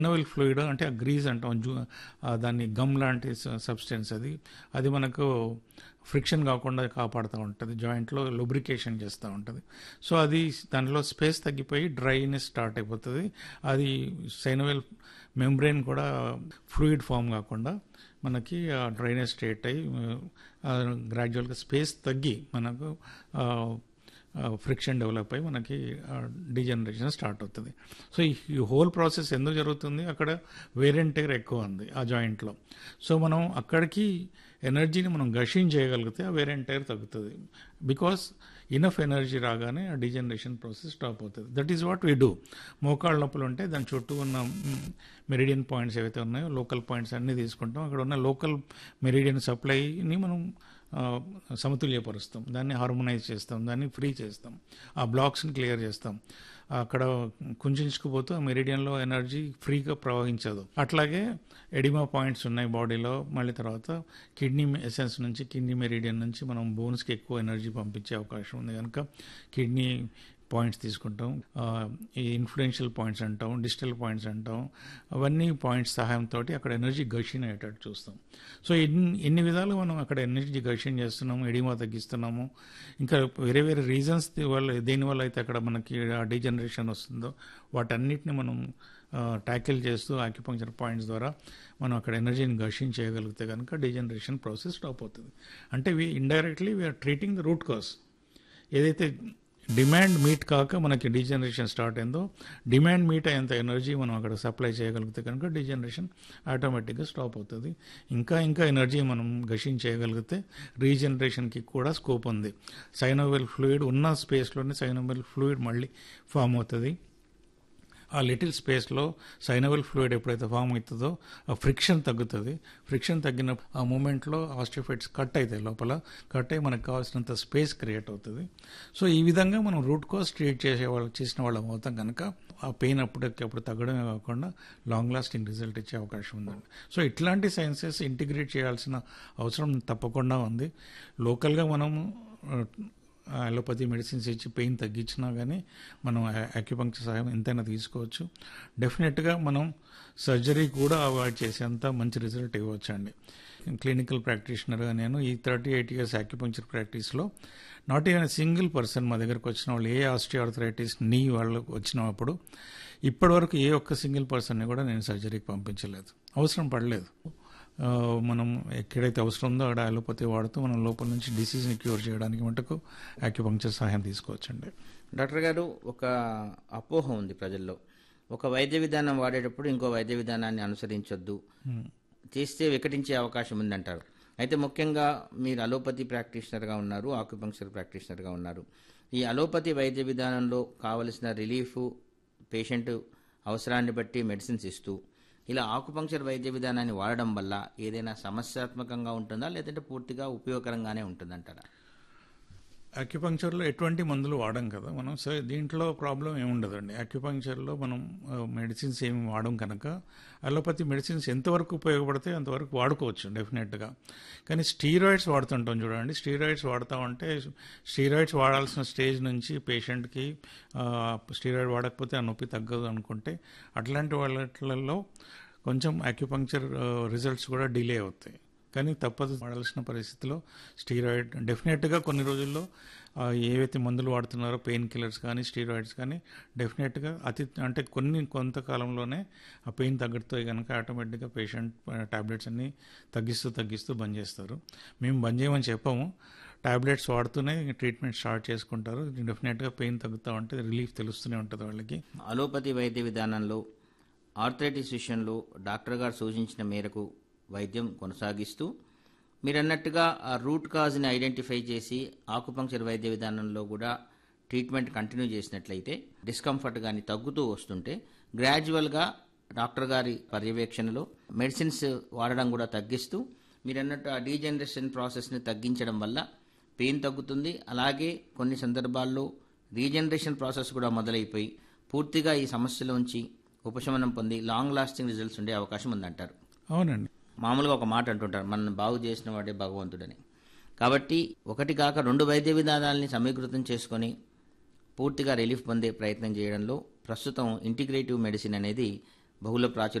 novel fluid అంటే ఆ grease అంటాం జూ ఆ దాన్ని గమ్ లాంటి సబ్స్టెన్స్ అది అది మనకు ఫ్రిక్షన్ కాకుండా కాపాడుతూ ఉంటుంది జాయింట్లో లూబ్రికేషన్ చేస్తూ ఉంటుంది సో అది దానిలో స్పేస్ తగ్గిపోయి డ్రైనెస్ స్టార్ట్ అయిపోతుంది అది సైనోవెల్ మెంబ్రెయిన్ కూడా ఫ్లూయిడ్ ఫామ్ కాకుండా మనకి ఆ డ్రైనేజ్ స్టేట్ అయ్యి గ్రాడ్యువల్గా స్పేస్ తగ్గి మనకు ఫ్రిక్షన్ డెవలప్ అయ్యి మనకి డిజనరేషన్ స్టార్ట్ అవుతుంది సో ఈ హోల్ ప్రాసెస్ ఎందుకు జరుగుతుంది అక్కడ వేరెంటేర్ ఎక్కువ ఉంది ఆ జాయింట్లో సో మనం అక్కడికి ఎనర్జీని మనం గషిన్ చేయగలిగితే ఆ వేరెంటైర్ తగ్గుతుంది బికాస్ ఇనఫ్ ఎనర్జీ రాగానే ఆ డిజనరేషన్ ప్రాసెస్ స్టాప్ అవుతుంది that is what we do మోకాళ్ళ నొప్పులు ఉంటే దాని చుట్టూ ఉన్న మెరిడియన్ పాయింట్స్ ఏవైతే ఉన్నాయో లోకల్ పాయింట్స్ అన్నీ తీసుకుంటాం అక్కడ ఉన్న లోకల్ మెరిడియన్ సప్లైని మనం సమతుల్యపరుస్తాం దాన్ని హార్మోనైజ్ చేస్తాం దాన్ని ఫ్రీ చేస్తాం ఆ బ్లాక్స్ని క్లియర్ చేస్తాం అక్కడ కుంచుకుపోతూ ఆ మెరిడియన్లో ఎనర్జీ ఫ్రీగా ప్రవహించదు అట్లాగే ఎడిమా పాయింట్స్ ఉన్నాయి బాడీలో మళ్ళీ తర్వాత కిడ్నీ ఎసెన్స్ నుంచి కిడ్నీ మెరిడియన్ నుంచి మనం బోన్స్కి ఎక్కువ ఎనర్జీ పంపించే అవకాశం ఉంది కనుక కిడ్నీ పాయింట్స్ తీసుకుంటాం ఈ ఇన్ఫ్లుయెన్షియల్ పాయింట్స్ అంటాం డిజిటల్ పాయింట్స్ అంటాం అవన్నీ పాయింట్స్ సహాయంతో అక్కడ ఎనర్జీ గషన్ అయ్యేటట్టు చూస్తాం సో ఇన్ని ఎన్ని విధాలు మనం అక్కడ ఎనర్జీ గషన్ చేస్తున్నాము ఎడిమా తగ్గిస్తున్నాము ఇంకా వేరే వేరే రీజన్స్ వల్ల దేనివల్ల అయితే అక్కడ మనకి డీజనరేషన్ వస్తుందో వాటన్నిటిని మనం ట్యాకిల్ చేస్తూ ఆక్యుపంక్చర్ పాయింట్స్ ద్వారా మనం అక్కడ ఎనర్జీని గషన్ చేయగలిగితే కనుక డీజనరేషన్ ప్రాసెస్ స్టాప్ అవుతుంది అంటే we indirectly we are treating the root cause ఏదైతే డిమాండ్ మీట్ కాక మనకి డీజనరేషన్ స్టార్ట్ అయిందో డిమాండ్ మీట్ అయ్యేంత ఎనర్జీ మనం అక్కడ సప్లై చేయగలిగితే కనుక డీజనరేషన్ ఆటోమేటిక్గా స్టాప్ అవుతుంది ఇంకా ఇంకా ఎనర్జీ మనం గషిన్ చేయగలిగితే రీజనరేషన్కి కూడా స్కోప్ ఉంది సైనోవెల్ ఫ్లూయిడ్ ఉన్న స్పేస్లోనే సైనోవెల్ ఫ్లూయిడ్ మళ్ళీ ఫామ్ అవుతుంది ఆ లిటిల్ స్పేస్లో సైనవల్ ఫ్లూయిడ్ ఎప్పుడైతే ఫామ్ అవుతుందో ఆ ఫ్రిక్షన్ తగ్గుతుంది ఫ్రిక్షన్ తగ్గిన ఆ మూమెంట్లో ఆస్టిఫైట్స్ కట్ అవుతాయి లోపల కట్ అయ్యి మనకు కావాల్సినంత స్పేస్ క్రియేట్ అవుతుంది సో ఈ విధంగా మనం రూట్ కాస్ ట్రీట్ చేసే వాళ్ళు చేసిన వాళ్ళం అవుతాం కనుక ఆ పెయిన్ అప్పటికప్పుడు తగ్గడమే కాకుండా లాంగ్ లాస్టింగ్ రిజల్ట్ ఇచ్చే అవకాశం ఉందండి సో ఇట్లాంటి సైన్సెస్ ఇంటిగ్రేట్ చేయాల్సిన అవసరం తప్పకుండా ఉంది లోకల్గా మనము అలోపతి మెడిసిన్స్ ఇచ్చి పెయిన్ తగ్గించినా కానీ మనం అక్యుపంక్చర్ సహాయం ఎంతైనా తీసుకోవచ్చు డెఫినెట్గా మనం సర్జరీ కూడా అవాయిడ్ చేసేంత మంచి రిజల్ట్ ఇవ్వచ్చు అండి క్లినికల్ ప్రాక్టీషనర్గా నేను ఈ థర్టీ ఎయిట్ ఇయర్స్ అక్యుపంక్చర్ ప్రాక్టీస్లో నాట్ ఈవెన్ సింగిల్ పర్సన్ మా దగ్గరకు వచ్చిన వాళ్ళు ఏ ఆస్టియోఆర్థరైటిస్ నీ వాళ్ళు వచ్చినప్పుడు ఇప్పటివరకు ఏ ఒక్క సింగిల్ పర్సన్ని కూడా నేను సర్జరీకి పంపించలేదు అవసరం పడలేదు మనం ఎక్కడైతే అవసరం ఉందో అక్కడ అలోపతి వాడుతూ మనం లోపల నుంచి డిసీజ్ని క్యూర్ చేయడానికి మటుకు యాక్యుపంక్చర్ సహాయం తీసుకోవచ్చండి డాక్టర్ గారు ఒక అపోహ ఉంది ప్రజల్లో ఒక వైద్య విధానం వాడేటప్పుడు ఇంకో వైద్య విధానాన్ని అనుసరించొద్దు చేస్తే వికటించే అవకాశం ఉందంటారు అయితే ముఖ్యంగా మీరు అలోపతి ప్రాక్టీషనర్గా ఉన్నారు ఆక్యుపంక్చర్ ప్రాక్టీషనర్గా ఉన్నారు ఈ అలోపతి వైద్య విధానంలో కావలసిన రిలీఫ్ పేషెంట్ అవసరాన్ని బట్టి మెడిసిన్స్ ఇస్తూ ఇలా ఆకుపంక్చర్ వైద్య విధానాన్ని వాడడం వల్ల ఏదైనా సమస్యాత్మకంగా ఉంటుందా లేదంటే పూర్తిగా ఉపయోగకరంగానే ఉంటుందంటారా అక్యుపంక్చర్లో ఎటువంటి మందులు వాడం కదా మనం సో దీంట్లో ప్రాబ్లం ఏముండదండి అక్యుపంక్చర్లో మనం మెడిసిన్స్ ఏమి వాడం కనుక అలోపతి మెడిసిన్స్ ఎంతవరకు ఉపయోగపడితే అంతవరకు వాడుకోవచ్చు డెఫినెట్గా కానీ స్టీరాయిడ్స్ వాడుతుంటాం చూడండి స్టీరాయిడ్స్ వాడుతూ ఉంటే స్టీరాయిడ్స్ వాడాల్సిన స్టేజ్ నుంచి పేషెంట్కి స్టీరాయిడ్ వాడకపోతే ఆ నొప్పి తగ్గదు అనుకుంటే అట్లాంటి వాళ్ళలో కొంచెం అక్యుపంక్చర్ రిజల్ట్స్ కూడా డిలే అవుతాయి కానీ తప్పదు వాడాల్సిన పరిస్థితిలో స్టీరాయిడ్ డెఫినెట్గా కొన్ని రోజుల్లో ఏవైతే మందులు వాడుతున్నారో పెయిన్ కిల్లర్స్ కానీ స్టీరాయిడ్స్ కానీ డెఫినెట్గా అతి అంటే కొన్ని కొంతకాలంలోనే ఆ పెయిన్ తగ్గుతాయి కనుక ఆటోమేటిక్గా పేషెంట్ టాబ్లెట్స్ అన్నీ తగ్గిస్తూ తగ్గిస్తూ బంద్ చేస్తారు మేము బంద్ చేయమని చెప్పాము టాబ్లెట్స్ వాడుతూనే ట్రీట్మెంట్ స్టార్ట్ చేసుకుంటారు డెఫినెట్గా పెయిన్ తగ్గుతూ ఉంటే రిలీఫ్ తెలుస్తూనే ఉంటుంది వాళ్ళకి అలోపతి వైద్య విధానంలో ఆర్థరైటిస్ విషయంలో డాక్టర్ గారు సూచించిన మేరకు వైద్యం కొనసాగిస్తూ మీరు అన్నట్టుగా ఆ రూట్ కాజ్ని ఐడెంటిఫై చేసి ఆకుపంక్చర్ వైద్య విధానంలో కూడా ట్రీట్మెంట్ కంటిన్యూ చేసినట్లయితే డిస్కంఫర్ట్ కానీ తగ్గుతూ వస్తుంటే గ్రాడ్యువల్గా డాక్టర్ గారి పర్యవేక్షణలో మెడిసిన్స్ వాడడం కూడా తగ్గిస్తూ మీరు అన్నట్టు ఆ డీజనరేషన్ ప్రాసెస్ని తగ్గించడం వల్ల పెయిన్ తగ్గుతుంది అలాగే కొన్ని సందర్భాల్లో రీజనరేషన్ ప్రాసెస్ కూడా మొదలైపోయి పూర్తిగా ఈ సమస్యలోంచి ఉపశమనం పొంది లాంగ్ లాస్టింగ్ రిజల్ట్స్ ఉండే అవకాశం ఉందంటారు అవునండి మామూలుగా ఒక మాట అంటుంటారు మనల్ని బాగు చేసిన వాడే భగవంతుడని కాబట్టి ఒకటి కాక రెండు వైద్య విధానాలని సమీకృతం చేసుకొని పూర్తిగా రిలీఫ్ పొందే ప్రయత్నం చేయడంలో ప్రస్తుతం ఇంటిగ్రేటివ్ మెడిసిన్ అనేది బహుళ ప్రాచుర్యం